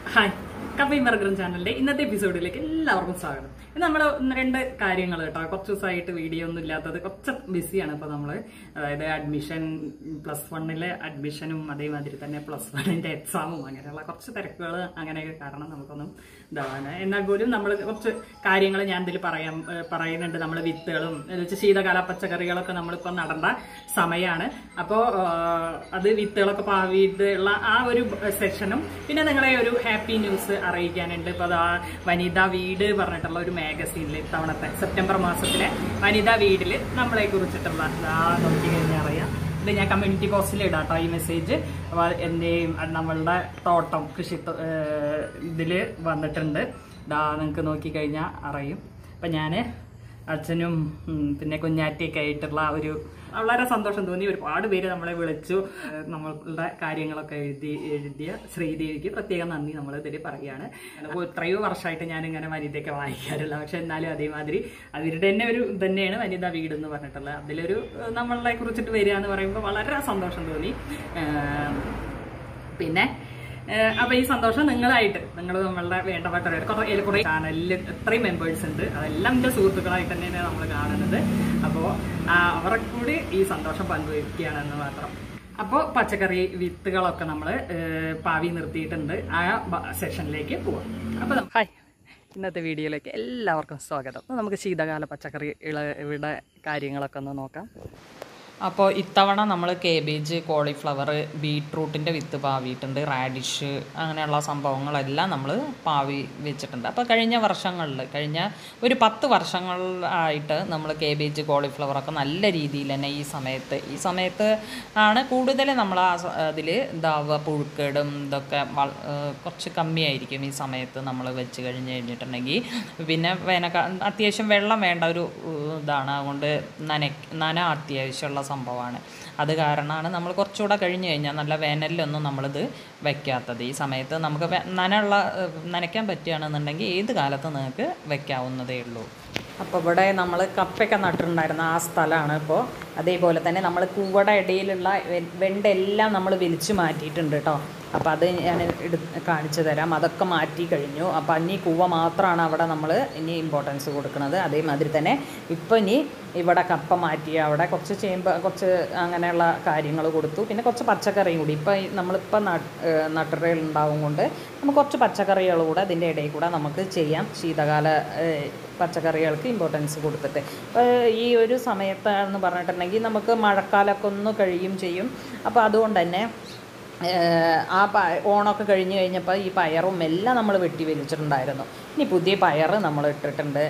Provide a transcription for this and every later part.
hi കപ്പയും ബർഗറും ചാനലിന്റെ ഇന്നത്തെ എപ്പിസോഡിലേക്ക് എല്ലാവർക്കും സ്വാഗതം ഇന്ന് നമ്മൾ ഒന്ന് രണ്ട് കാര്യങ്ങൾ കേട്ടോ കുറച്ച് ദിവസമായിട്ട് വീഡിയോ ഒന്നും ഇല്ലാത്തത് കുറച്ച് ബിസിയാണ് ഇപ്പൊ നമ്മള് അതായത് അഡ്മിഷൻ പ്ലസ് വണ്ണിലെ അഡ്മിഷനും അതേമാതിരി തന്നെ പ്ലസ് വണ്ണിന്റെ എക്സാമും അങ്ങനെയുള്ള കുറച്ച് തിരക്കുകൾ അങ്ങനെയൊക്കെ കാരണം നമുക്കൊന്നും ഇതാവാന് എന്നാൽ പോലും നമ്മൾ കുറച്ച് കാര്യങ്ങൾ ഞാൻ ഇതിൽ പറയാൻ ഏഹ് പറയുന്നുണ്ട് നമ്മൾ വിത്തുകളും എന്ന് വെച്ചാൽ ശീതകാല പച്ചക്കറികളൊക്കെ നമ്മളിപ്പോൾ നടണ്ട സമയമാണ് അപ്പോൾ അത് വിത്തുകളൊക്കെ പാവിയിട്ടുള്ള ആ ഒരു സെക്ഷനും പിന്നെ നിങ്ങളെ ഒരു ഹാപ്പി ന്യൂസ് അറിയിക്കാനുണ്ട് ഇപ്പോൾ അതാ വനിതാ വീട് പറഞ്ഞിട്ടുള്ള ഒരു മാഗസീനിൽ ഇത്തവണത്തെ സെപ്റ്റംബർ മാസത്തിലെ വനിതാ വീടിൽ നമ്മളെ കുറിച്ചിട്ടുള്ള ഇതാ നോക്കി കഴിഞ്ഞാൽ അറിയാം ഇത് ഞാൻ കമ്മ്യൂണിറ്റി പോസ്റ്റിൽ ഇടാം കേട്ടോ ഈ മെസ്സേജ് അപ്പോൾ എൻ്റെയും നമ്മളുടെ തോട്ടം കൃഷി ഇതിൽ വന്നിട്ടുണ്ട് ഇതാ നിങ്ങൾക്ക് നോക്കിക്കഴിഞ്ഞാൽ അറിയും അപ്പം ഞാൻ അച്ഛനും ഉം, പിന്നെ കുഞ്ഞാറ്റിയൊക്കെ ആയിട്ടുള്ള ഒരു വളരെ സന്തോഷം തോന്നി ഒരുപാട് പേര് നമ്മളെ വിളിച്ചു ഏഹ് നമ്മളുടെ കാര്യങ്ങളൊക്കെ എഴുതി എഴുതിയ ശ്രീദേവിക്ക് പ്രത്യേകം നന്ദി നമ്മൾ ഇതിൽ പറയുകയാണ് അപ്പോൾ എത്രയോ വർഷമായിട്ട് ഞാൻ ഇങ്ങനെ വനിതയൊക്കെ വായിക്കാറില്ല പക്ഷെ എന്നാലും അതേമാതിരി അവരുടെ തന്നെ ഒരു ഇത് തന്നെയാണ് വനിതാ വീട് എന്ന് പറഞ്ഞിട്ടുള്ളത് അതിലൊരു ഏഹ് നമ്മളെ കുറിച്ചിട്ട് വരിക എന്ന് പറയുമ്പോൾ വളരെ സന്തോഷം തോന്നി ഏഹ് പിന്നെ ഏഹ് അപ്പൊ ഈ സന്തോഷം നിങ്ങളായിട്ട് നിങ്ങൾ നമ്മളുടെ വേണ്ടപ്പെട്ടവർ കുറെ കുറെ ചാനലിൽ എത്രയും മെമ്പേഴ്സ് ഉണ്ട് അതെല്ലാം എൻ്റെ സുഹൃത്തുക്കളായിട്ട് തന്നെയാണ് നമ്മൾ കാണുന്നത് അപ്പോൾ അവരെ കൂടി ഈ സന്തോഷം പങ്കുവയ്ക്കുകയാണെന്ന് മാത്രം അപ്പോൾ പച്ചക്കറി വിത്തുകളൊക്കെ നമ്മൾ പാവി നിർത്തിയിട്ടുണ്ട് ആ സെഷനിലേക്ക് പോവാം അപ്പോൾ ഹായ് ഇന്നത്തെ വീഡിയോയിലേക്ക് എല്ലാവർക്കും സ്വാഗതം അപ്പോൾ നമുക്ക് ശീതകാല പച്ചക്കറി ഇളവിടെ കാര്യങ്ങളൊക്കെ ഒന്ന് നോക്കാം അപ്പോൾ ഇത്തവണ നമ്മൾ കേബേജ് കോളിഫ്ലവർ ബീട്രൂട്ടിൻ്റെ വിത്ത് പാവിയിട്ടുണ്ട് റാഡിഷ് അങ്ങനെയുള്ള സംഭവങ്ങളെല്ലാം നമ്മൾ പാവി വെച്ചിട്ടുണ്ട് അപ്പോൾ കഴിഞ്ഞ വർഷങ്ങളിൽ കഴിഞ്ഞ ഒരു പത്ത് വർഷങ്ങളായിട്ട് നമ്മൾ കേബേജ് കോളിഫ്ലവറൊക്കെ നല്ല രീതിയിൽ തന്നെ ഈ സമയത്ത് ഈ സമയത്ത് ആണ് കൂടുതൽ നമ്മൾ ആ അതിൽ ഇതാവുക പുഴുക്കേടും ഇതൊക്കെ വള ഏഹ് കുറച്ച് കമ്മിയായിരിക്കും ഈ സമയത്ത് നമ്മൾ വെച്ച് കഴിഞ്ഞ് കഴിഞ്ഞിട്ടുണ്ടെങ്കിൽ പിന്നെ വേനൽക്കാ അത്യാവശ്യം വെള്ളം വേണ്ട ഒരു ഏഹ് ഇതാണ് അതുകൊണ്ട് നന നന അത്യാവശ്യമുള്ള സംഭവമാണ് അത് കാരണമാണ് നമ്മൾ കുറച്ചുകൂടെ കഴിഞ്ഞ് കഴിഞ്ഞാൽ നല്ല വേനലിലൊന്നും നമ്മളിത് വെക്കാത്തത് ഈ സമയത്ത് നമുക്ക് വെ- നനയുള്ള ഏഹ് നനയ്ക്കാൻ പറ്റുകയാണെന്നുണ്ടെങ്കിൽ ഏത് കാലത്ത് നിങ്ങൾക്ക് വെക്കാവുന്നതേ ഉള്ളൂ അപ്പോൾ ഇവിടെ നമ്മൾ കപ്പയൊക്കെ നട്ടിട്ടുണ്ടായിരുന്ന ആ സ്ഥലമാണ് ഇപ്പോൾ അതേപോലെ തന്നെ നമ്മൾ കൂവട ഇടയിലുള്ള വെ- വെണ്ടെല്ലാം നമ്മൾ വലിച്ചു മാറ്റിയിട്ടുണ്ട് കേട്ടോ അപ്പോൾ അത് ഞാൻ എടു കാണിച്ചു തരാം അതൊക്കെ മാറ്റി കഴിഞ്ഞു അപ്പോൾ ഇനി കൂവ മാത്രമാണ് അവിടെ നമ്മൾ ഇനി ഇമ്പോർട്ടൻസ് കൊടുക്കുന്നത് അതേമാതിരി തന്നെ ഇപ്പോൾ ഇനി ഇവിടെ കപ്പ മാറ്റി അവിടെ കുറച്ച് ചേമ്പ് കുറച്ച് അങ്ങനെയുള്ള കാര്യങ്ങൾ കൊടുത്തു പിന്നെ കുറച്ച് പച്ചക്കറിയും കൂടി ഇപ്പോൾ നമ്മളിപ്പോൾ നട്ടുറയിൽ ഉണ്ടാവും കൊണ്ട് നമുക്ക് കുറച്ച് പച്ചക്കറികൾ കൂടെ അതിൻ്റെ ഇടയിൽ കൂടെ നമുക്ക് ചെയ്യാം ശീതകാല ഏഹ്, പച്ചക്കറികൾക്ക് ഇമ്പോർട്ടൻസ് കൊടുത്തിട്ട് ഇപ്പോൾ ഈ ഒരു സമയത്താണെന്ന് പറഞ്ഞിട്ടുണ്ടെങ്കിൽ നമുക്ക് മഴക്കാലമൊക്കെ ഒന്ന് കഴിയും ചെയ്യും അപ്പോൾ അതുകൊണ്ട് തന്നെ ഏഹ് ആ പ ഓണമൊക്കെ കഴിഞ്ഞ് കഴിഞ്ഞപ്പോൾ ഈ പയറും എല്ലാം നമ്മൾ വെട്ടി വലിച്ചിട്ടുണ്ടായിരുന്നു ഇനി പുതിയ പയർ നമ്മൾ ഇട്ടിട്ടുണ്ട്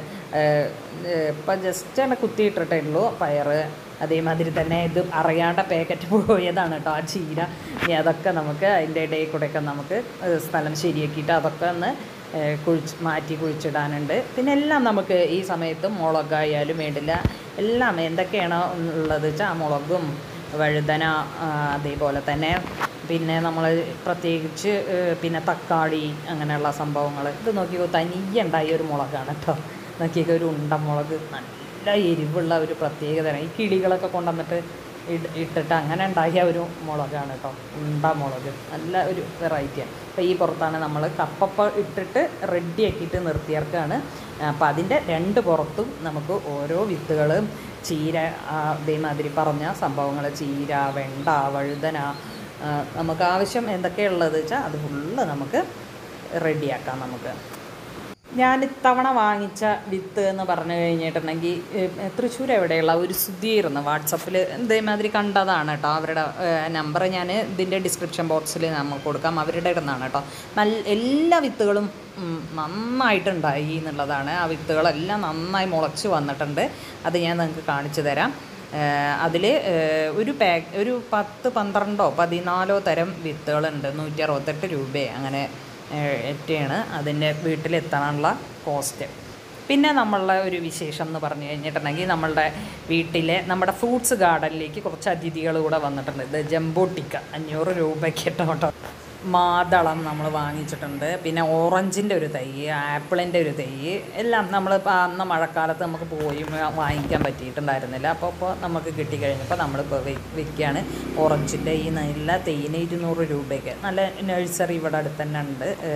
ഇപ്പം ജസ്റ്റ് തന്നെ കുത്തിയിട്ടിട്ടേ ഉള്ളൂ പയർ അതേമാതിരി തന്നെ ഇത് അറിയാണ്ട പാക്കറ്റ് പോയതാണ് കേട്ടോ ആ ചീര ഇനി അതൊക്കെ നമുക്ക് അതിൻ്റെ ഇടയിൽ കൂടെയൊക്കെ നമുക്ക് ഏഹ് സ്ഥലം ശരിയാക്കിയിട്ട് അതൊക്കെ ഒന്ന് ഏഹ് കുഴിച്ച് മാറ്റി കുഴിച്ചിടാനുണ്ട് പിന്നെ എല്ലാം നമുക്ക് ഈ സമയത്ത് മുളകായാലും വേണ്ടില്ല എല്ലാം എന്തൊക്കെയാണോ ഉള്ളത് വെച്ചാൽ ആ മുളകും വഴുതന ആ, അതേപോലെ തന്നെ പിന്നെ നമ്മൾ പ്രത്യേകിച്ച് ഏഹ്, പിന്നെ തക്കാളി അങ്ങനെയുള്ള സംഭവങ്ങൾ ഇത് നോക്കിക്കോ തനിയെ ഉണ്ടായ ഒരു മുളകാണ് കേട്ടോ നോക്കിയൊക്കെ ഒരു ഉണ്ടമുളക് നല്ല എരിവുള്ള ഒരു പ്രത്യേകത ഈ കിളികളൊക്കെ കൊണ്ടുവന്നിട്ട് ഇട് ഇട്ടിട്ട് അങ്ങനെ ഉണ്ടാക്കിയ ഒരു മുളകാണ് കേട്ടോ ഉണ്ട മുളക് നല്ല ഒരു വെറൈറ്റിയാണ് അപ്പോൾ ഈ പുറത്താണ് നമ്മൾ കപ്പപ്പ ഇട്ടിട്ട് റെഡി ആക്കിയിട്ട് നിർത്തിയർക്കാണ് അപ്പോൾ അതിൻ്റെ രണ്ട് പുറത്തും നമുക്ക് ഓരോ വിത്തുകളും ചീര ആ, ഇതേമാതിരി പറഞ്ഞ സംഭവങ്ങൾ ചീര വെണ്ട വഴുതന ആ, നമുക്ക് ആവശ്യം എന്തൊക്കെയുള്ളത് വെച്ചാൽ അത് ഫുള്ള് നമുക്ക് റെഡിയാക്കാം നമുക്ക് ഞാൻ ഇത്തവണ വാങ്ങിച്ച വിത്ത് എന്ന് പറഞ്ഞു കഴിഞ്ഞിട്ടുണ്ടെങ്കിൽ ഏഹ്, തൃശ്ശൂർ എവിടെയുള്ള ഒരു സുധീർന്ന് വാട്സപ്പിൽ ഇതേമാതിരി കണ്ടതാണ് കേട്ടോ അവരുടെ നമ്പർ ഞാൻ ഇതിൻ്റെ ഡിസ്ക്രിപ്ഷൻ ബോക്സിൽ നമ്മൾ കൊടുക്കാം അവരുടെ ഇടുന്നതാണ് കേട്ടോ നല്ല എല്ലാ വിത്തുകളും ഉം, നന്നായിട്ടുണ്ടായി എന്നുള്ളതാണ് ആ വിത്തുകളെല്ലാം നന്നായി മുളച്ച് വന്നിട്ടുണ്ട് അത് ഞാൻ നിങ്ങൾക്ക് കാണിച്ചു തരാം അതിൽ ഒരു പാക്ക് ഒരു പത്ത് പന്ത്രണ്ടോ പതിനാലോ തരം വിത്തുകളുണ്ട് നൂറ്റി അറുപത്തെട്ട് രൂപയെ അങ്ങനെ ഏറ്റയാണ് അതിൻ്റെ വീട്ടിലെത്താനുള്ള കോസ്റ്റ് പിന്നെ നമ്മളുടെ ഒരു വിശേഷം എന്ന് പറഞ്ഞു കഴിഞ്ഞിട്ടുണ്ടെങ്കിൽ നമ്മളുടെ വീട്ടിലെ നമ്മുടെ ഫ്രൂട്ട്സ് ഗാർഡനിലേക്ക് കുറച്ച് അതിഥികൾ കൂടെ വന്നിട്ടുണ്ട് ഇത് ജംബോട്ടിക്ക അഞ്ഞൂറ് രൂപയ്ക്ക് കേട്ടോ മാതളം നമ്മൾ വാങ്ങിച്ചിട്ടുണ്ട് പിന്നെ ഓറഞ്ചിൻ്റെ ഒരു തൈ ആപ്പിളിൻ്റെ ഒരു തൈ എല്ലാം നമ്മൾ അന്ന് മഴക്കാലത്ത് നമുക്ക് പോയി വാ- വാങ്ങിക്കാൻ പറ്റിയിട്ടുണ്ടായിരുന്നില്ല അപ്പോൾ ഇപ്പോൾ നമുക്ക് കിട്ടിക്കഴിഞ്ഞപ്പോൾ നമ്മളിപ്പോൾ വെക്കുകയാണ് ഓറഞ്ചിൻ്റെ ഈ നല്ല തൈന് ഇരുന്നൂറ് രൂപയ്ക്ക് നല്ല നഴ്സറി ഇവിടെ അടുത്ത് തന്നെ ഉണ്ട് ഏഹ്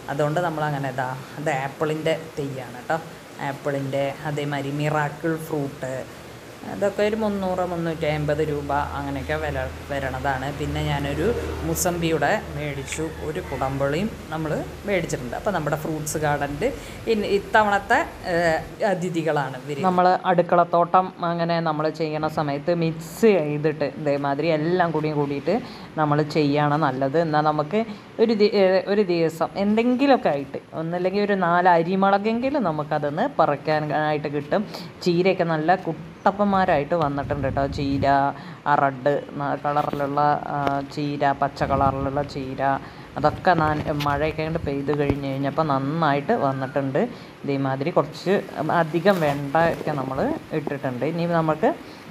അതുകൊണ്ട് നമ്മൾ അങ്ങനെ ഇതാ അത് ആപ്പിളിൻ്റെ തെയ്യാണ് കേട്ടോ ആപ്പിളിൻ്റെ അതേമാതിരി മിറാക്കിൾ ഫ്രൂട്ട് അതൊക്കെ ഒരു മുന്നൂറ് മുന്നൂറ്റി അമ്പത് രൂപ അങ്ങനെയൊക്കെ വില വരണതാണ് പിന്നെ ഞാനൊരു മുസമ്പിയുടെ മേടിച്ചു ഒരു കുടമ്പളിയും നമ്മൾ മേടിച്ചിട്ടുണ്ട് അപ്പോൾ നമ്മുടെ ഫ്രൂട്ട്സ് ഗാർഡനിൽ ഇന്ന് ഇത്തവണത്തെ ഏഹ്, അതിഥികളാണ് ഇവർ നമ്മൾ അടുക്കളത്തോട്ടം അങ്ങനെ നമ്മൾ ചെയ്യണ സമയത്ത് മിക്സ് ചെയ്തിട്ട് ഇതേമാതിരി എല്ലാം കൂടിയും കൂടിയിട്ട് നമ്മൾ ചെയ്യാണ് നല്ലത് എന്നാൽ നമുക്ക് ഒരു ദി- ഏഹ്, ഒരു ദിവസം എന്തെങ്കിലുമൊക്കെ ആയിട്ട് ഒന്നല്ലെങ്കിൽ ഒരു നാല് അരിമുളകെങ്കിലും നമുക്കതൊന്ന് പറിക്കാനായിട്ട് കിട്ടും ചീരയൊക്കെ നല്ല കുട്ടപ്പന്മാരായിട്ട് വന്നിട്ടുണ്ട് കേട്ടോ ചീര ആ റെഡ് കളറിലുള്ള ആ, ചീര പച്ച കളറിലുള്ള ചീര അതൊക്കെ ഞാൻ മഴയൊക്കെ കൊണ്ട് പെയ്ത് കഴിഞ്ഞ് കഴിഞ്ഞപ്പോൾ നന്നായിട്ട് വന്നിട്ടുണ്ട് ഇതേമാതിരി കുറച്ച് അധികം വെണ്ട ഒക്കെ നമ്മൾ ഇട്ടിട്ടുണ്ട് ഇനി നമുക്ക്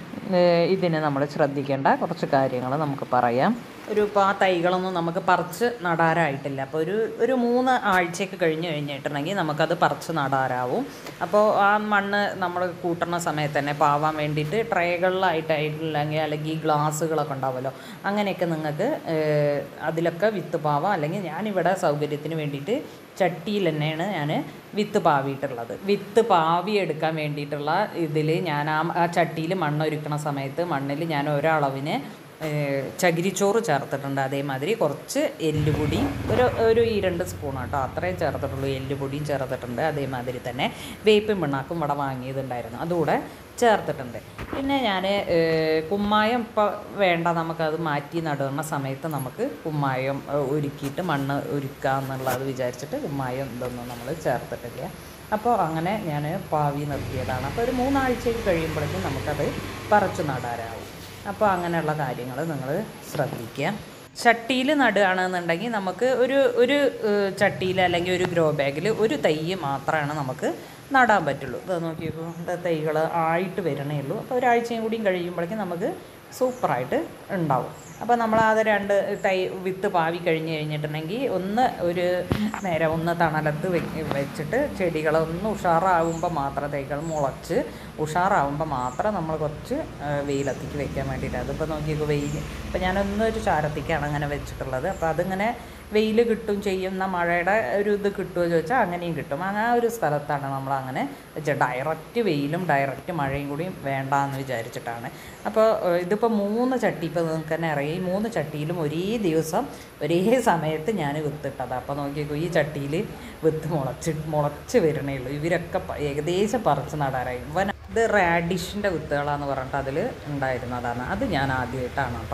ഏഹ് ഇതിന് നമ്മൾ ശ്രദ്ധിക്കേണ്ട കുറച്ച് കാര്യങ്ങൾ നമുക്ക് പറയാം ഒരു ഇപ്പോൾ ആ തൈകളൊന്നും നമുക്ക് പറിച്ച് നടാറായിട്ടില്ല അപ്പോൾ ഒരു ഒരു മൂന്ന് ആഴ്ചയൊക്കെ കഴിഞ്ഞ് കഴിഞ്ഞിട്ടുണ്ടെങ്കിൽ നമുക്കത് പറിച്ച് നടാറാവും അപ്പോൾ ആ മണ്ണ് നമ്മൾ കൂട്ടുന്ന സമയത്ത് തന്നെ പാവാൻ വേണ്ടിയിട്ട് ട്രേകളിലായിട്ടായിട്ടില്ലെങ്കിൽ അല്ലെങ്കിൽ ഗ്ലാസ്സുകളൊക്കെ ഉണ്ടാവുമല്ലോ അങ്ങനെയൊക്കെ നിങ്ങൾക്ക് ഏഹ് അതിലൊക്കെ വിത്ത് പാവാം അല്ലെങ്കിൽ ഞാനിവിടെ സൗകര്യത്തിന് വേണ്ടിയിട്ട് ചട്ടിയിൽ തന്നെയാണ് ഞാൻ വിത്ത് പാവിയിട്ടുള്ളത് വിത്ത് പാവി എടുക്കാൻ വേണ്ടിയിട്ടുള്ള ഇതിൽ ഞാൻ ആ ആ ചട്ടിയിൽ മണ്ണൊരുക്കണ സമയത്ത് മണ്ണിൽ ഞാൻ ഒരളവിന് ഏഹ് ചകിരിച്ചോറ് ചേർത്തിട്ടുണ്ട് അതേമാതിരി കുറച്ച് എല്ലുപൊടി ഒരു ഒരു ഈ രണ്ട് സ്പൂൺ കേട്ടോ അത്രയും ചേർത്തിട്ടുള്ളൂ എല്ലുപൊടിയും ചേർത്തിട്ടുണ്ട് അതേമാതിരി തന്നെ വേപ്പിൻ പിണ്ണാക്കും ഇവിടെ വാങ്ങിയതുണ്ടായിരുന്നു അതുകൂടെ ചേർത്തിട്ടുണ്ട് പിന്നെ ഞാൻ കുമ്മായം ഇപ്പോൾ വേണ്ട നമുക്കത് മാറ്റി നടുന്ന സമയത്ത് നമുക്ക് കുമ്മായം ഏഹ്, ഒരുക്കിയിട്ട് മണ്ണ് ഒരുക്കുക എന്നുള്ളത് വിചാരിച്ചിട്ട് കുമ്മായം ഇതൊന്നും നമ്മൾ ചേർത്തിട്ടില്ല അപ്പോൾ അങ്ങനെ ഞാൻ പാവി നിർത്തിയതാണ് അപ്പോൾ ഒരു മൂന്നാഴ്ചയ്ക്ക് കഴിയുമ്പോഴേക്കും നമുക്കത് പറിച്ചു നടാറാവും അപ്പോൾ അങ്ങനെയുള്ള കാര്യങ്ങൾ നിങ്ങൾ ശ്രദ്ധിക്കുക ചട്ടിയിൽ നടുകയാണെന്നുണ്ടെങ്കിൽ നമുക്ക് ഒരു ഒരു ചട്ടിയിൽ അല്ലെങ്കിൽ ഒരു ഗ്രോ ബാഗിൽ ഒരു തൈ മാത്രമാണ് നമുക്ക് നടാൻ പറ്റുള്ളൂ ഇത് നോക്കിയപ്പോൾ ഇത് തൈകൾ ആയിട്ട് വരണേ ഉള്ളൂ അപ്പോൾ ഒരാഴ്ചയും കൂടിയും കഴിയുമ്പോഴേക്കും നമുക്ക് സൂപ്പറായിട്ട് ഉണ്ടാവും അപ്പോൾ നമ്മൾ അത് രണ്ട് തൈ വിത്ത് പാവി കഴിഞ്ഞ് കഴിഞ്ഞിട്ടുണ്ടെങ്കിൽ ഒന്ന് ഒരു നേരെ ഒന്ന് തണലത്ത് വെ വെച്ചിട്ട് ചെടികൾ ഒന്ന് ഉഷാറാവുമ്പോൾ മാത്രം തൈകൾ മുളച്ച് ഉഷാറാവുമ്പോൾ മാത്രം നമ്മൾ കുറച്ച് ആ, വെയിലത്തേക്ക് വെക്കാൻ വേണ്ടിയിട്ട് അതിപ്പോൾ നോക്കിയൊക്കെ വെയിൽ ഇപ്പോൾ ഞാനൊന്നൊരു ചാരത്തേക്കാണ് അങ്ങനെ വെച്ചിട്ടുള്ളത് അപ്പോൾ അതിങ്ങനെ വെയിൽ കിട്ടും ചെയ്യുന്ന മഴയുടെ ഒരു ഇത് കിട്ടുമോ ചോദിച്ചാൽ അങ്ങനെയും കിട്ടും അങ്ങനെ ആ ഒരു സ്ഥലത്താണ് നമ്മൾ അങ്ങനെ വെച്ചത് ഡയറക്റ്റ് വെയിലും ഡയറക്റ്റ് മഴയും കൂടി വേണ്ടാന്ന് വിചാരിച്ചിട്ടാണ് അപ്പോൾ ഏഹ്, ഇതിപ്പോൾ മൂന്ന് ചട്ടി ഇപ്പോൾ നിങ്ങൾക്ക് തന്നെ അറിയാം ഈ മൂന്ന് ചട്ടിയിലും ഒരേ ദിവസം ഒരേ സമയത്ത് ഞാൻ വിത്തിട്ടത് അപ്പോൾ നോക്കിക്കോ ഈ ചട്ടിയിൽ വിത്ത് മുളച്ച് മുളച്ച് വരണേ ഉള്ളൂ ഇവരൊക്കെ പ- ഏകദേശം പറിച്ച് നടാറായി ഇവൻ ഇത് റാഡിഷിൻ്റെ വിത്തുകളാന്ന് പറഞ്ഞിട്ട് അതിൽ ഉണ്ടായിരുന്നതാണ് അത് ഞാൻ ആദ്യമായിട്ടാണ് കേട്ടോ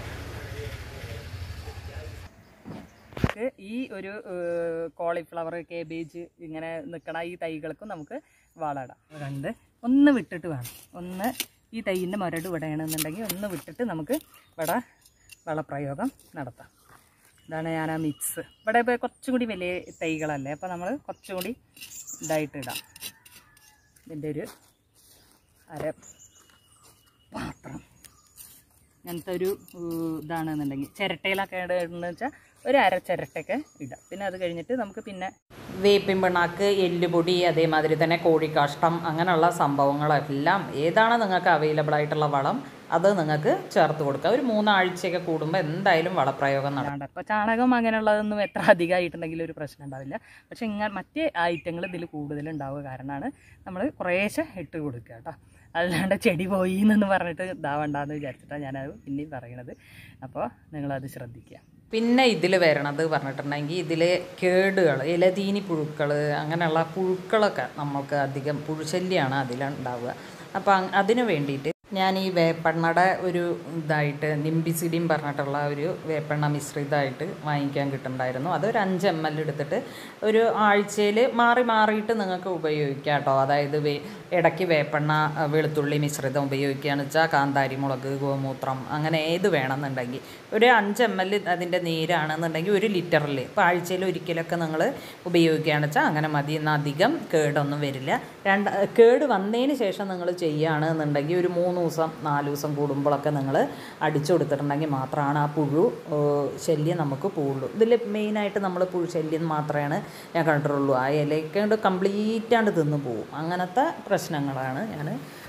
നമുക്ക് ഈ ഒരു കോളിഫ്ലവർ കേബേജ് ഇങ്ങനെ നിൽക്കണ ഈ തൈകൾക്കും നമുക്ക് വളമിടാം രണ്ട് ഒന്ന് വിട്ടിട്ട് വേണം ഒന്ന് ഈ തൈയിൻ്റെ മുരട് ഇവിടെയാണെന്നുണ്ടെങ്കിൽ ഒന്ന് വിട്ടിട്ട് നമുക്ക് ഇവിടെ വളപ്രയോഗം നടത്താം ഇതാണ് ഞാൻ ആ മിക്സ് ഇവിടെ ഇപ്പോൾ കുറച്ചും കൂടി വലിയ തൈകളല്ലേ അപ്പോൾ നമ്മൾ കുറച്ചും കൂടി ഇതായിട്ട് ഇടാം ഇതിൻ്റെ ഒരു അര പാത്രം അങ്ങനത്തെ ഒരു ഏഹ്, ഇതാണെന്നുണ്ടെങ്കിൽ ചിരട്ടയിലൊക്കെ ഇടുന്നത് വെച്ചാൽ ഒരു അര ചിരട്ടയൊക്കെ ഇടാം പിന്നെ അത് കഴിഞ്ഞിട്ട് നമുക്ക് പിന്നെ വേപ്പിൻ പിണ്ണാക്ക് എല്ലുപൊടി അതേമാതിരി തന്നെ കോഴിക്കാഷ്ടം അങ്ങനെയുള്ള സംഭവങ്ങളെല്ലാം ഏതാണ് നിങ്ങൾക്ക് അവൈലബിൾ ആയിട്ടുള്ള വളം അത് നിങ്ങൾക്ക് ചേർത്ത് കൊടുക്കുക ഒരു മൂന്നാഴ്ചയൊക്കെ കൂടുമ്പോൾ എന്തായാലും വളപ്രയോഗം നടക്കും അല്ലാണ്ട് ഇപ്പോൾ ചാണകം അങ്ങനെയുള്ളതൊന്നും എത്ര അധികമായിട്ടുണ്ടെങ്കിൽ ഒരു പ്രശ്നം ഉണ്ടാവില്ല പക്ഷെ ഇങ്ങനെ മറ്റേ ഐറ്റങ്ങൾ ഇതിൽ കൂടുതൽ ഉണ്ടാവുക കാരണമാണ് നമ്മൾ കുറേശ്ശെ ഇട്ട് കൊടുക്കുക കേട്ടോ അല്ലാണ്ട് ചെടി പോയി എന്ന് പറഞ്ഞിട്ട് ഇതാവണ്ടെന്ന് വിചാരിച്ചിട്ടാണ് ഞാനത് പിന്നെയും പറയണത് അപ്പോൾ നിങ്ങളത് ശ്രദ്ധിക്കുക പിന്നെ ഇതിൽ വരണത് പറഞ്ഞിട്ടുണ്ടെങ്കിൽ ഇതിൽ കേടുകൾ ഇലതീനി പുഴുക്കൾ അങ്ങനെയുള്ള പുഴുക്കളൊക്കെ നമുക്ക് അധികം പുഴുശല്യമാണ് അതിലുണ്ടാവുക അപ്പോൾ അതിന് വേണ്ടിയിട്ട് ഞാൻ ഈ വേപ്പെണ്ണയുടെ ഒരു ഇതായിട്ട് നിംബിസിഡിയും പറഞ്ഞിട്ടുള്ള ഒരു വേപ്പെണ്ണ മിശ്രിതമായിട്ട് വാങ്ങിക്കാൻ കിട്ടുന്നുണ്ടായിരുന്നു അതൊരു അഞ്ച് എം എൽ എടുത്തിട്ട് ഒരു ആഴ്ചയിൽ മാറി മാറിയിട്ട് നിങ്ങൾക്ക് ഉപയോഗിക്കാം കേട്ടോ അതായത് വേ ഇടയ്ക്ക് വേപ്പെണ്ണ അഹ് വെളുത്തുള്ളി മിശ്രിതം ഉപയോഗിക്കുകയെന്ന് വെച്ചാൽ കാന്താരി മുളക് ഗോമൂത്രം അങ്ങനെ ഏത് വേണമെന്നുണ്ടെങ്കിൽ ഒരു അഞ്ച് എം എൽ അതിൻ്റെ നീരാണെന്നുണ്ടെങ്കിൽ ഒരു ലിറ്ററിൽ ഇപ്പോൾ ആഴ്ചയിൽ ഒരിക്കലൊക്കെ നിങ്ങൾ ഉപയോഗിക്കുകയാണെന്ന് വെച്ചാൽ അങ്ങനെ മതി എന്നാൽ അധികം കേടൊന്നും വരില്ല രണ്ട് കേട് വന്നതിന് ശേഷം നിങ്ങൾ ചെയ്യുകയാണെന്നുണ്ടെങ്കിൽ ഒരു മൂന്ന് ദിവസം നാല് ദിവസം കൂടുമ്പോഴൊക്കെ നിങ്ങൾ അടിച്ചു കൊടുത്തിട്ടുണ്ടെങ്കിൽ മാത്രമാണ് ആ പുഴു ഏഹ്, ശല്യം നമുക്ക് പോവുള്ളൂ ഇതിൽ മെയിനായിട്ട് നമ്മൾ പുഴു ശല്യം മാത്രമാണ് ഞാൻ കണ്ടിട്ടുള്ളൂ ആ ഇലയൊക്കെ കൊണ്ട് കംപ്ലീറ്റ് ആണ്ട് തിന്ന് പോവും അങ്ങനത്തെ പ്രശ്നങ്ങളാണ് ഞാൻ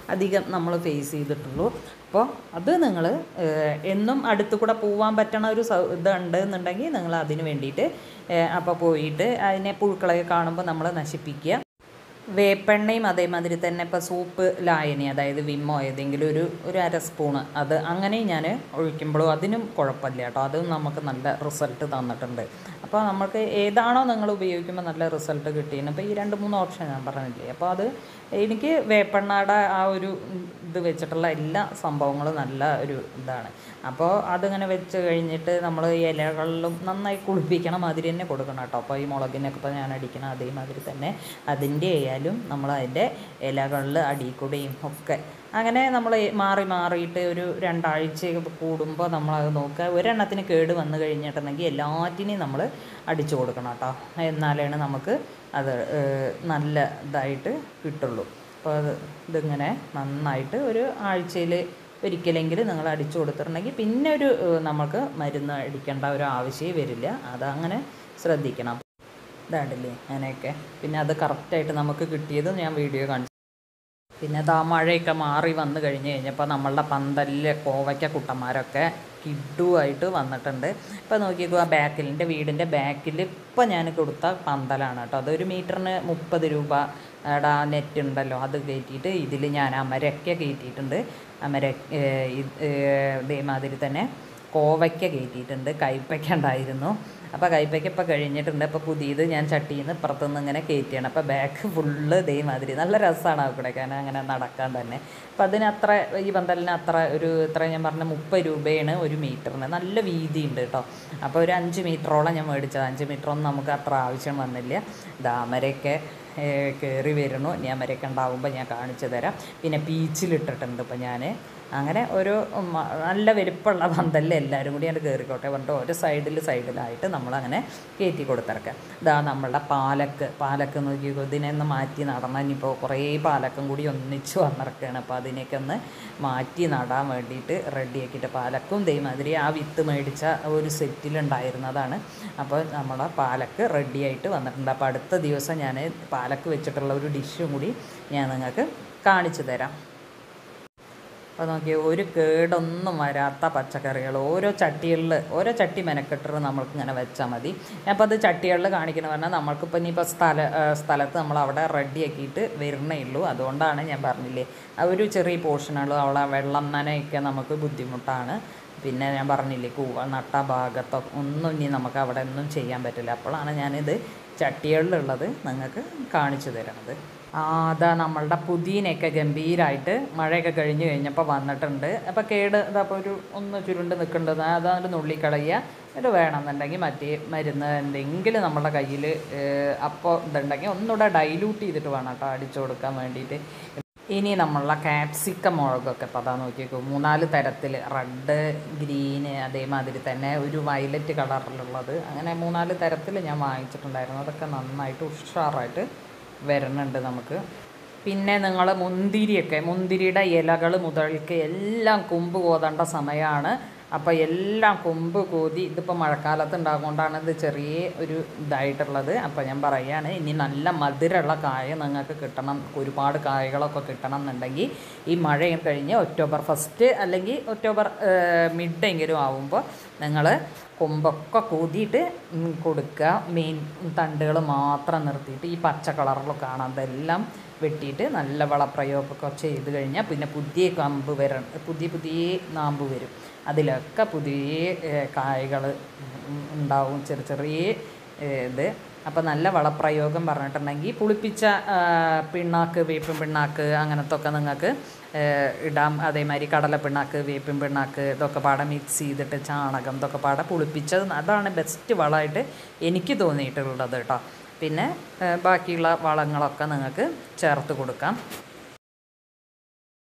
അധികം നമ്മൾ ഫേസ് ചെയ്തിട്ടുള്ളൂ അപ്പോൾ അത് നിങ്ങൾ എന്നും അടുത്ത് കൂടെ പോകാൻ പറ്റണ ഒരു സൗ ഇതുണ്ട് എന്നുണ്ടെങ്കിൽ നിങ്ങൾ അതിന് വേണ്ടിയിട്ട് അപ്പോൾ പോയിട്ട് അതിനെ പുഴുക്കളൊക്കെ കാണുമ്പോൾ നമ്മൾ നശിപ്പിക്കുക വേപ്പെണ്ണയും അതേമാതിരി തന്നെ ഇപ്പോൾ സൂപ്പ് ലായനി അതായത് വിമ്മോ ഏതെങ്കിലും ഒരു ഒരു അര സ്പൂണ് അത് അങ്ങനെ ഞാൻ ഒഴിക്കുമ്പോഴും അതിനും കുഴപ്പമില്ല കേട്ടോ അതും നമുക്ക് നല്ല റിസൾട്ട് തന്നിട്ടുണ്ട് അപ്പോൾ നമുക്ക് ഏതാണോ നിങ്ങൾ ഉപയോഗിക്കുമ്പോൾ നല്ല റിസൾട്ട് കിട്ടിയെന്ന് ഇപ്പോൾ ഈ രണ്ട് മൂന്ന് ഓപ്ഷൻ ഞാൻ പറഞ്ഞില്ലേ അപ്പോൾ അത് എനിക്ക് വേപ്പെണ്ണയുടെ ആ ഒരു ഇത് വെച്ചിട്ടുള്ള എല്ലാ സംഭവങ്ങളും നല്ല ഒരു ഇതാണ് അപ്പോൾ അതിങ്ങനെ വെച്ച് കഴിഞ്ഞിട്ട് നമ്മൾ ഇലകളിലും നന്നായി കുളിപ്പിക്കണ മാതിരി തന്നെ കൊടുക്കണം കേട്ടോ അപ്പോൾ ഈ മുളകിനൊക്കെ ഇപ്പോൾ ഞാൻ അടിക്കണ അതേമാതിരി തന്നെ അതിൻ്റെ ആയാലും നമ്മൾ അതിൻ്റെ ഇലകളിൽ അടിക്കൂടെയും ഒക്കെ അങ്ങനെ നമ്മൾ മാറി മാറിയിട്ട് ഒരു രണ്ടാഴ്ച കൂടുമ്പോൾ നമ്മളത് നോക്കുക ഒരെണ്ണത്തിന് കേട് വന്നു കഴിഞ്ഞിട്ടുണ്ടെങ്കിൽ എല്ലാറ്റിനെയും നമ്മൾ അടിച്ചു കൊടുക്കണം കേട്ടോ എന്നാലാണ് നമുക്ക് അത് ഏഹ്, നല്ല ഇതായിട്ട് കിട്ടുള്ളൂ അപ്പോൾ അത് ഇതിങ്ങനെ നന്നായിട്ട് ഒരു ആഴ്ചയിൽ ഒരിക്കലെങ്കിലും നിങ്ങൾ അടിച്ചു കൊടുത്തിട്ടുണ്ടെങ്കിൽ പിന്നെ ഒരു ഏഹ്, നമുക്ക് മരുന്ന് അടിക്കേണ്ട ഒരു ആവശ്യമേ വരില്ല അതങ്ങനെ ശ്രദ്ധിക്കണം ഇതാണ്ടില്ലേ അങ്ങനെയൊക്കെ പിന്നെ അത് കറക്റ്റായിട്ട് നമുക്ക് കിട്ടിയത് ഞാൻ വീഡിയോ കാണിച്ചു പിന്നെ ദാ മഴയൊക്കെ മാറി വന്നു കഴിഞ്ഞ് കഴിഞ്ഞപ്പോൾ നമ്മളുടെ പന്തലിലെ കോവയ്ക്ക കുട്ടന്മാരൊക്കെ കിഡുവായിട്ട് വന്നിട്ടുണ്ട് ഇപ്പോൾ നോക്കിക്കോ ആ ബാക്കിൽ എൻ്റെ വീടിൻ്റെ ബാക്കിൽ ഇപ്പോൾ ഞാൻ കൊടുത്ത പന്തലാണ് കേട്ടോ അതൊരു മീറ്ററിന് മുപ്പത് രൂപ ടാ നെറ്റ് ഉണ്ടല്ലോ അത് കയറ്റിയിട്ട് ഇതിൽ ഞാൻ അമരക്ക കയറ്റിയിട്ടുണ്ട് അമര ഏഹ്, ഇത്, ഏഹ്, ഇതേമാതിരി തന്നെ കോവയ്ക്ക കയറ്റിയിട്ടുണ്ട് കയ്പ്പയ്ക്ക ഉണ്ടായിരുന്നു അപ്പോൾ കയ്പ്പയ്ക്ക ഇപ്പോൾ കഴിഞ്ഞിട്ടുണ്ട് അപ്പോൾ പുതിയത് ഞാൻ ചട്ടിയിൽ നിന്ന് പുറത്തുനിന്ന് ഇങ്ങനെ കയറ്റിയാണ് അപ്പോൾ ബാക്ക് ഫുള്ള് ഇതേമാതിരി നല്ല രസമാണ് അവിടെ കാരണം അങ്ങനെ നടക്കാൻ തന്നെ അപ്പോൾ അതിന് അത്ര ഈ പന്തലിന് അത്ര ഒരു ഇത്ര ഞാൻ പറഞ്ഞ മുപ്പത് രൂപയാണ് ഒരു മീറ്ററിന് നല്ല വീതിയുണ്ട് കേട്ടോ അപ്പോൾ ഒരു അഞ്ച് മീറ്ററോളം ഞാൻ മേടിച്ചത് അഞ്ച് മീറ്ററൊന്നും നമുക്ക് അത്ര ആവശ്യം വന്നില്ല ദാമരയൊക്കെ കയറി വരുന്നു ഞാൻ മരയൊക്കെ ഉണ്ടാകുമ്പോൾ ഞാൻ കാണിച്ചു തരാം പിന്നെ പീച്ചിലിട്ടിട്ടുണ്ട് ഇപ്പോൾ ഞാൻ അങ്ങനെ ഒരു മ- നല്ല വലിപ്പമുള്ള പന്തലിൽ എല്ലാവരും കൂടി അങ്ങോട്ട് കയറിക്കോട്ടെ പറഞ്ഞിട്ട് ഒരു സൈഡിൽ സൈഡിലായിട്ട് നമ്മളങ്ങനെ കയറ്റി കൊടുത്തിറക്കുക ഇതാ നമ്മളുടെ പാലക്ക് പാലക്ക് നോക്കി ഇതിനെ ഒന്ന് മാറ്റി നടണം ഇനിയിപ്പോൾ കുറേ പാലക്കും കൂടി ഒന്നിച്ച് വന്നിറക്കുകയാണ് അപ്പോൾ അതിനെയൊക്കെ ഒന്ന് മാറ്റി നടാൻ വേണ്ടിയിട്ട് റെഡിയാക്കിയിട്ട് പാലക്കും ഇതേമാതിരി ആ വിത്ത് മേടിച്ച ഒരു സെറ്റിലുണ്ടായിരുന്നതാണ് അപ്പോൾ നമ്മുടെ പാലക്ക് റെഡിയായിട്ട് വന്നിട്ടുണ്ട് അപ്പോൾ അടുത്ത ദിവസം ഞാൻ പാലക്ക് വെച്ചിട്ടുള്ള ഒരു ഡിഷും കൂടി ഞാൻ നിങ്ങൾക്ക് കാണിച്ചു തരാം അപ്പോൾ നോക്കി ഒരു കേടൊന്നും വരാത്ത പച്ചക്കറികൾ ഓരോ ചട്ടികളിൽ ഓരോ ചട്ടി മെനക്കെട്ടിട്ട് നമ്മൾക്ക് ഇങ്ങനെ വെച്ചാൽ മതി അപ്പോൾ അത് ചട്ടികളിൽ കാണിക്കണം പറഞ്ഞാൽ നമ്മൾക്കിപ്പോൾ ഇനിയിപ്പോൾ സ്ഥല ആ, സ്ഥലത്ത് നമ്മൾ അവിടെ റെഡിയാക്കിയിട്ട് വരുന്നേ ഉള്ളൂ അതുകൊണ്ടാണ് ഞാൻ പറഞ്ഞില്ലേ ആ ഒരു ചെറിയ പോർഷനുള്ളൂ അവിടെ വെള്ളം നനയൊക്കെ നമുക്ക് ബുദ്ധിമുട്ടാണ് പിന്നെ ഞാൻ പറഞ്ഞില്ലേ കൂവ നട്ട ഭാഗത്തോ ഒന്നും ഇനി നമുക്ക് അവിടെ ഒന്നും ചെയ്യാൻ പറ്റില്ല അപ്പോഴാണ് ഞാനിത് ചട്ടികളിലുള്ളത് നിങ്ങൾക്ക് കാണിച്ചു തരണത് ആ അതാ നമ്മളുടെ പുതിയനൊക്കെ ഗംഭീരമായിട്ട് മഴയൊക്കെ കഴിഞ്ഞ് കഴിഞ്ഞപ്പോൾ വന്നിട്ടുണ്ട് അപ്പോൾ കേട് ഇതപ്പോൾ ഒരു ഒന്ന് ചുരുണ്ട് നിൽക്കേണ്ടത് അതാണ്ട് നുള്ളിക്കളയുക എന്നിട്ട് വേണമെന്നുണ്ടെങ്കിൽ മറ്റേ മരുന്ന് എന്തെങ്കിലും നമ്മുടെ കയ്യിൽ അപ്പോൾ ഇതുണ്ടെങ്കിൽ ഒന്നുകൂടെ ഡൈല്യൂട്ട് ചെയ്തിട്ട് വേണം കേട്ടോ അടിച്ചു കൊടുക്കാൻ വേണ്ടിയിട്ട് ഇനി നമ്മളുടെ ക്യാപ്സിക്കം മുളകൊക്കെ ഇപ്പോൾ അതാ നോക്കിയേക്കോ മൂന്നാല് തരത്തിൽ റെഡ് ഗ്രീന് അതേമാതിരി തന്നെ ഒരു വയലറ്റ് കളറിലുള്ളത് അങ്ങനെ മൂന്നാല് തരത്തിൽ ഞാൻ വാങ്ങിച്ചിട്ടുണ്ടായിരുന്നു അതൊക്കെ നന്നായിട്ട് ഉഷാറായിട്ട് വരുന്നുണ്ട് നമുക്ക് പിന്നെ നിങ്ങൾ മുന്തിരിയൊക്കെ മുന്തിരിയുടെ ഇലകൾ മുതൽക്ക് എല്ലാം കൊമ്പ് കോതേണ്ട സമയമാണ് അപ്പോൾ എല്ലാം കൊമ്പ് കോതി ഇതിപ്പോൾ മഴക്കാലത്ത് ഉണ്ടാകൊണ്ടാണ് ഇത് ചെറിയ ഒരു ഇതായിട്ടുള്ളത് അപ്പോൾ ഞാൻ പറയുകയാണ് ഇനി നല്ല മധുരമുള്ള കായ നിങ്ങൾക്ക് കിട്ടണം ഒരുപാട് കായകളൊക്കെ കിട്ടണം എന്നുണ്ടെങ്കിൽ ഈ മഴ കഴിഞ്ഞ് ഒക്ടോബർ ഫസ്റ്റ് അല്ലെങ്കിൽ ഒക്ടോബർ മിഡെങ്കിലും ആവുമ്പോൾ നിങ്ങൾ കൊമ്പൊക്കെ കൂതിയിട്ട് ഉം, കൊടുക്കുക മെയിൻ തണ്ടുകൾ മാത്രം നിർത്തിയിട്ട് ഈ പച്ച കളറിൽ കാണാതെല്ലാം വെട്ടിയിട്ട് നല്ല വളപ്രയോഗമൊക്കെ ചെയ്ത് കഴിഞ്ഞാൽ പിന്നെ പുതിയ കമ്പ് വരണം പുതിയ പുതിയ നാമ്പ് വരും അതിലൊക്കെ പുതിയ കായകൾ ഉണ്ടാവും ചെറിയ ചെറിയ ഏഹ്, ഇത് അപ്പോൾ നല്ല വളപ്രയോഗം പറഞ്ഞിട്ടുണ്ടെങ്കിൽ പുളിപ്പിച്ച ആ, പിണ്ണാക്ക് വേപ്പിൻ പിണ്ണാക്ക് അങ്ങനത്തെ ഒക്കെ നിങ്ങൾക്ക് ഏഹ്, ഇടാം അതേമാതിരി കടല പിണ്ണാക്ക് വേപ്പിൻ പിണ്ണാക്ക് ഇതൊക്കെ പാടെ മിക്സ് ചെയ്തിട്ട് ചാണകം ഇതൊക്കെ പാടെ പുളിപ്പിച്ചത് അതാണ് ബെസ്റ്റ് വളമായിട്ട് എനിക്ക് തോന്നിയിട്ടുള്ളത് കേട്ടോ പിന്നെ ഏഹ്, ബാക്കിയുള്ള വളങ്ങളൊക്കെ നിങ്ങൾക്ക് ചേർത്ത് കൊടുക്കാം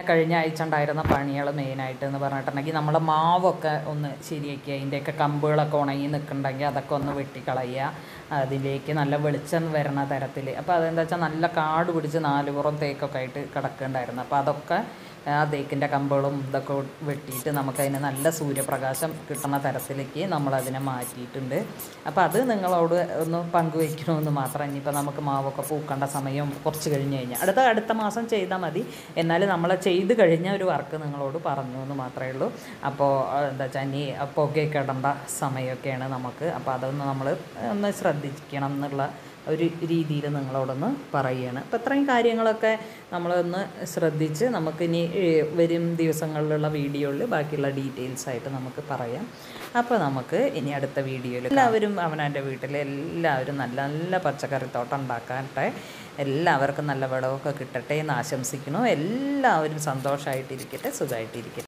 കഴിഞ്ഞ ആഴ്ച ഉണ്ടായിരുന്ന പണികൾ മെയിനായിട്ട് എന്ന് പറഞ്ഞിട്ടുണ്ടെങ്കിൽ നമ്മളെ മാവൊക്കെ ഒന്ന് ശരിയാക്കി അതിൻ്റെയൊക്കെ കമ്പുകളൊക്കെ ഉണങ്ങി നിൽക്കുന്നുണ്ടെങ്കിൽ അതൊക്കെ ഒന്ന് വെട്ടിക്കളയുക അതിലേക്ക് നല്ല വെളിച്ചം വരണ തരത്തിൽ അപ്പോൾ അതെന്താ വെച്ചാൽ നല്ല കാട് പിടിച്ച് നാലുപുറം തേക്കൊക്കെ ആയിട്ട് കിടക്കുന്നുണ്ടായിരുന്നു അപ്പോൾ അതൊക്കെ ആ തേക്കിൻ്റെ കമ്പുകളും ഇതൊക്കെ വെട്ടിയിട്ട് നമുക്കതിന് നല്ല സൂര്യപ്രകാശം കിട്ടുന്ന തരത്തിലേക്ക് നമ്മളതിനെ മാറ്റിയിട്ടുണ്ട് അപ്പോൾ അത് നിങ്ങളോട് ഒന്ന് പങ്കുവയ്ക്കണമെന്ന് മാത്രം ഇനിയിപ്പോൾ നമുക്ക് മാവൊക്കെ പൂക്കേണ്ട സമയം കുറച്ച് കഴിഞ്ഞ് കഴിഞ്ഞാൽ അടുത്ത അടുത്ത മാസം ചെയ്താൽ മതി എന്നാലും നമ്മൾ ചെയ്ത് കഴിഞ്ഞ ഒരു വർക്ക് നിങ്ങളോട് പറഞ്ഞു എന്ന് മാത്രമേ ഉള്ളൂ അപ്പോൾ എന്താ വെച്ചാൽ ഇനി പുകയൊക്കെ ഇടേണ്ട സമയമൊക്കെയാണ് നമുക്ക് അപ്പോൾ അതൊന്ന് നമ്മൾ ഒന്ന് ശ്രദ്ധിക്കണം എന്നുള്ള ഒരു രീതിയിൽ നിങ്ങളോടൊന്ന് പറയുകയാണ് അപ്പോൾ ഇത്രയും കാര്യങ്ങളൊക്കെ നമ്മളൊന്ന് ശ്രദ്ധിച്ച് നമുക്കിനി ഏഹ്, വരും ദിവസങ്ങളിലുള്ള വീഡിയോയിൽ ബാക്കിയുള്ള ഡീറ്റെയിൽസ് ആയിട്ട് നമുക്ക് പറയാം അപ്പോൾ നമുക്ക് ഇനി അടുത്ത വീഡിയോയിൽ എല്ലാവരും അവനവൻ്റെ വീട്ടിൽ എല്ലാവരും നല്ല നല്ല പച്ചക്കറിത്തോട്ടം ഉണ്ടാക്കാട്ടെ എല്ലാവർക്കും നല്ല വിളവൊക്കെ കിട്ടട്ടെ എന്ന് ആശംസിക്കുന്നു എല്ലാവരും സന്തോഷമായിട്ടിരിക്കട്ടെ സുഖമായിട്ടിരിക്കട്ടെ